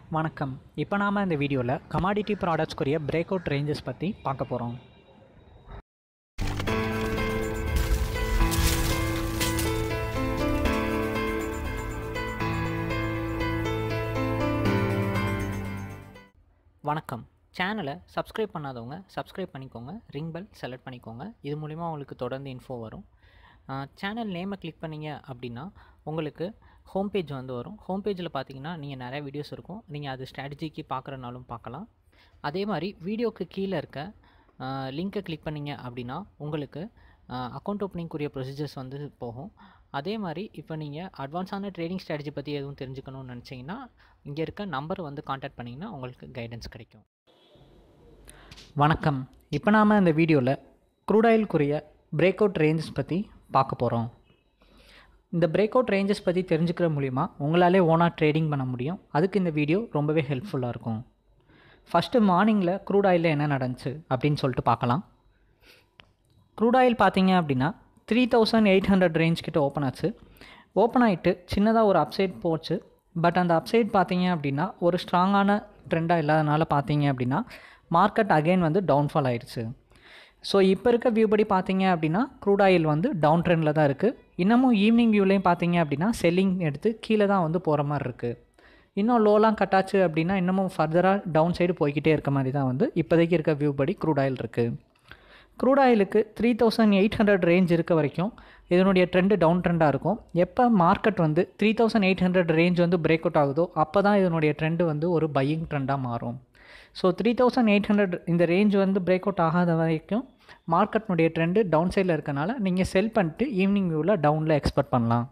வணக்கம் இப்போ நாம் இந்த வீடியோவில் கமாடிட்டி ப்ராடக்ட்ஸ்க்குரிய பிரேக் அவுட் ரேஞ்சஸ் பற்றி பார்க்க போகிறோம் வணக்கம் சேனலை சப்ஸ்கிரைப் பண்ணாதவங்க சப்ஸ்கிரைப் பண்ணிக்கோங்க ரிங் பெல் செலக்ட் பண்ணிக்கோங்க இது மூலிமா உங்களுக்கு தொடர்ந்து இன்ஃபோ வரும் சேனல் நேமை கிளிக் பண்ணீங்க அப்படின்னா உங்களுக்கு ஹோம் பேஜ் வந்து வரும் ஹோம் பேஜில் பார்த்தீங்கன்னா நீங்கள் நிறைய வீடியோஸ் இருக்கும் நீங்கள் அது ஸ்ட்ராட்டஜிக்கு பார்க்குறனாலும் பார்க்கலாம் அதே மாதிரி வீடியோக்கு கீழே இருக்க லிங்க்கை கிளிக் பண்ணீங்க அப்படின்னா உங்களுக்கு அக்கௌண்ட் ஓப்பனிங்குரிய ப்ரொசீஜர்ஸ் வந்து போகும் அதே மாதிரி இப்போ நீங்கள் அட்வான்ஸான ட்ரேடிங் ஸ்ட்ராட்டஜி பற்றி எதுவும் தெரிஞ்சுக்கணும்னு நினச்சிங்கன்னா இங்கே இருக்க நம்பர் வந்து காண்டாக்ட் பண்ணிங்கன்னா உங்களுக்கு கைடன்ஸ் கிடைக்கும் வணக்கம் இப்போ நாம் இந்த வீடியோவில் க்ரூடாயிலுக்குரிய பிரேக் அவுட் ரேஞ்சஸ் பற்றி பார்க்க போகிறோம் இந்த பிரேக் அவுட் ரேஞ்சஸ் பற்றி தெரிஞ்சுக்கிற மூலிமா உங்களாலே ஓனாக ட்ரேடிங் பண்ண முடியும் அதுக்கு இந்த வீடியோ ரொம்பவே ஹெல்ப்ஃபுல்லாக இருக்கும் ஃபஸ்ட்டு மார்னிங்கில் க்ரூட் ஆயிலில் என்ன நடந்துச்சு அப்படின்னு சொல்லிட்டு பார்க்கலாம் க்ரூட் ஆயில் பார்த்தீங்க அப்படின்னா three thousand eight hundred range கிட்ட ஓப்பன் ஆச்சு ஓப்பன் ஆகிட்டு சின்னதாக ஒரு அப்சைட் போச்சு பட் அந்த அப்சைட் பார்த்தீங்க அப்படின்னா ஒரு ஸ்ட்ராங்கான ட்ரெண்டாக இல்லாதனால பார்த்தீங்க அப்படின்னா மார்க்கெட் அகைன் வந்து டவுன்ஃபால் ஆயிடுச்சு ஸோ இப்போ இருக்க வியூ படி பார்த்தீங்க அப்படின்னா க்ரூட் ஆயில் வந்து டவுன் ட்ரெண்டில் தான் இருக்குது இன்னமும் ஈவினிங் வியூலையும் பார்த்தீங்க அப்படின்னா செல்லிங் எடுத்து கீழே தான் வந்து போகிற மாதிரி இருக்குது இன்னும் லோலாம் கட்டாச்சு அப்படின்னா இன்னமும் ஃபர்தராக டவுன் சைடு போய்கிட்டே இருக்க மாதிரி தான் வந்து இப்போதைக்கு இருக்க வியூ படி க்ரூட் ஆயில் இருக்குது க்ரூட் ஆயிலுக்கு three thousand eight hundred range இருக்க வரைக்கும் இதனுடைய ட்ரெண்டு டவுன் ட்ரெண்டாக இருக்கும் எப்போ மார்க்கெட் வந்து three thousand eight hundred range வந்து பிரேக் அவுட் ஆகுதோ அப்போ தான் இதனுடைய ட்ரெண்டு வந்து ஒரு பையிங் ட்ரெண்டாக மாறும் so three thousand eight hundred இந்த ரேஞ்ச் வந்து பிரேக் அவுட் ஆகாத வரைக்கும் மார்க்கெட்னுடைய ட்ரெண்டு டவுன் சைடில் இருக்கனால நீங்கள் செல் பண்ணிட்டு ஈவினிங் வியூவில் டவுனில் எக்ஸ்பெக்ட் பண்ணலாம்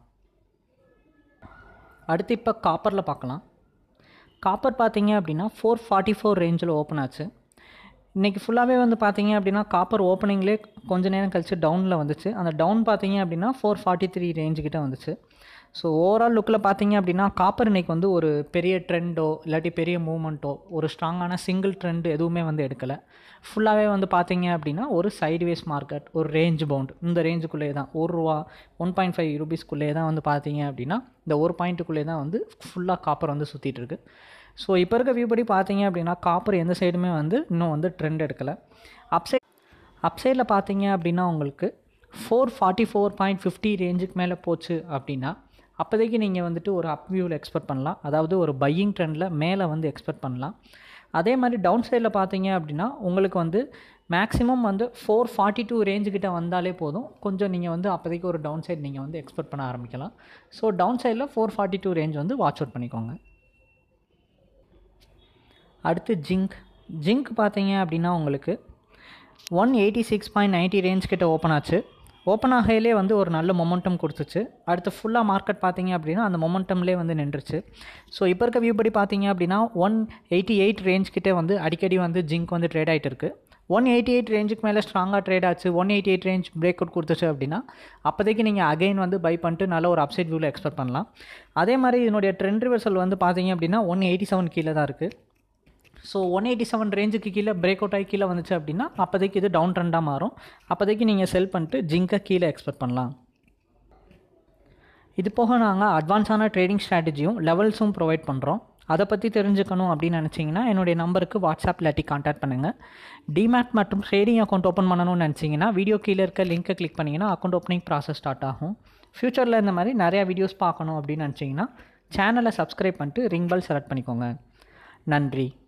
அடுத்து இப்போ காப்பரில் பார்க்கலாம் காப்பர் பார்த்தீங்க அப்படின்னா ஃபோர் ஃபார்ட்டி ஃபோர் ரேஞ்சில் ஓப்பன் ஆச்சு இன்றைக்கி ஃபுல்லாகவே வந்து பார்த்தீங்க அப்படின்னா காப்பர் ஓப்பனிங்லேயே கொஞ்ச நேரம் கழிச்சு டவுனில் வந்துச்சு அந்த டவுன் பார்த்தீங்க அப்படின்னா ஃபோர் ஃபார்ட்டி த்ரீ ரேஞ்சுக்கிட்ட வந்துச்சு ஸோ ஓவரால் லுக்கில் பார்த்தீங்க அப்படின்னா காப்பர் இன்றைக்கி வந்து ஒரு பெரிய ட்ரெண்டோ இல்லாட்டி பெரிய மூவ்மெண்ட்டோ ஒரு ஸ்ட்ராங்கான சிங்கிள் ட்ரெண்ட் எதுவுமே வந்து எடுக்கலை ஃபுல்லாகவே வந்து பார்த்தீங்க அப்படின்னா ஒரு சைட்வேஸ் மார்க்கெட் ஒரு ரேஞ்ச் பவுண்ட் இந்த ரேஞ்சுக்குள்ளே தான் ஒரு ரூபா ஒன் பாயிண்ட் ஃபைவ் ருபீஸ்க்குள்ளே தான் வந்து பார்த்தீங்க அப்படின்னா இந்த ஒரு பாயிண்ட்டுக்குள்ளே தான் வந்து ஃபுல்லாக காப்பர் வந்து சுற்றிட்டு இருக்கு ஸோ இப்போ இருக்க வியூ படி பார்த்தீங்க அப்படின்னா காப்பர் எந்த சைடுமே வந்து இன்னும் வந்து ட்ரெண்ட் எடுக்கலை அப்சைட் அப்சைடில் பார்த்தீங்க அப்படின்னா உங்களுக்கு four forty four point fifty ரேஞ்சுக்கு மேலே போச்சு அப்படின்னா அப்போதைக்கு நீங்கள் வந்துட்டு ஒரு அப் வியூவில் எக்ஸ்பெக்ட் பண்ணலாம் அதாவது ஒரு பையிங் ட்ரெண்டில் மேலே வந்து எக்ஸ்பெக்ட் பண்ணலாம் அதே மாதிரி டவுன் சைடில் பார்த்தீங்க அப்படின்னா உங்களுக்கு வந்து மேக்ஸிமம் வந்து ஃபோர் ஃபார்ட்டி டூ ரேஞ்சுக்கிட்ட வந்தாலே போதும் கொஞ்சம் நீங்கள் வந்து அப்போதைக்கு ஒரு டவுன் சைடு நீங்கள் வந்து எக்ஸ்பெக்ட் பண்ண ஆரம்பிக்கலாம் ஸோ டவுன் சைடில் ஃபோர் ஃபார்ட்டி டூ ரேஞ்ச் வந்து வாட்ச் அவுட் பண்ணிக்கோங்க அடுத்து ஜிங்க் ஜிங்க் பார்த்தீங்க அப்படின்னா உங்களுக்கு one eighty six point ninety range கிட்ட ஓப்பன் ஆச்சு ஓப்பன் ஆகையிலே வந்து ஒரு நல்ல மொமெண்டம் கொடுத்துச்சு அடுத்து ஃபுல்லாக மார்க்கெட் பார்த்தீங்க அப்படின்னா அந்த மொமெண்டம்லேயே வந்து நின்றுச்சு ஸோ இப்போ இருக்க வியூ படி பார்த்தீங்க அப்படின்னா ஒன் எயிட்டி எயிட் ரேஞ்ச் கிட்டே வந்து அடிக்கடி வந்து ஜிங்க் வந்து ட்ரேட் ஆகிட்டு இருக்குது ஒன் எயிட்டி எயிட் ரேஞ்சுக்கு மேலே ஸ்ட்ராங்காக ட்ரேட் ஆச்சு one eighty eight range break out கொடுத்துச்சு அப்படின்னா அப்போதைக்கு நீங்கள் அகைன் வந்து பை பண்ணிட்டு நல்ல ஒரு அப்சைட் வியூவில் எக்ஸ்பெக்ட் பண்ணலாம் அதே மாதிரி இதனுடைய ட்ரெண்ட் ரிவர்சல் வந்து பார்த்தீங்க அப்படின்னா ஒன் எயிட்டி செவன் கீழே தான் இருக்குது ஸோ ஒன் எயிட்டி செவன் ரேஞ்சுக்கு கீழே பிரேக் அவுட் ஆகி கீழே வந்துச்சு அப்படின்னா அப்போதைக்கு இது டவுன் ட்ரெண்டாக மாறும் அப்போதைக்கு நீங்கள் செல் பண்ணிட்டு ஜிங்கை கீழே எக்ஸ்பெக்ட் பண்ணலாம் இது போக நாங்கள் அட்வான்ஸான ட்ரேடிங் ஸ்ட்ராட்டஜியும் லெவல்ஸும் ப்ரொவைட் பண்ணுறோம் அதை பற்றி தெரிஞ்சுக்கணும் அப்படின்னு நினச்சிங்கன்னா என்னுடைய நம்பருக்கு வாட்ஸ்அப் இல்லாட்டி கான்டாக்ட் பண்ணுங்கள் டிமேட் மற்றும் ட்ரேடிங் அக்கௌண்ட் ஓப்பன் பண்ணணும்னு நினச்சிங்கன்னா வீடியோ கீழே இருக்க லிங்க்கை கிளிக் பண்ணிங்கன்னா அக்கௌண்ட் ஓப்பனிங் ப்ராசஸ் ஸ்டார்ட் ஆகும் ஃப்யூச்சரில் இந்த மாதிரி நிறையா வீடியோஸ் பார்க்கணும் அப்படின்னு நினச்சிங்கன்னா சேனலை சப்ஸ்கிரைப் பண்ணிட்டு ரிங் பெல் செலக்ட் பண்ணிக்கோங்க நன்றி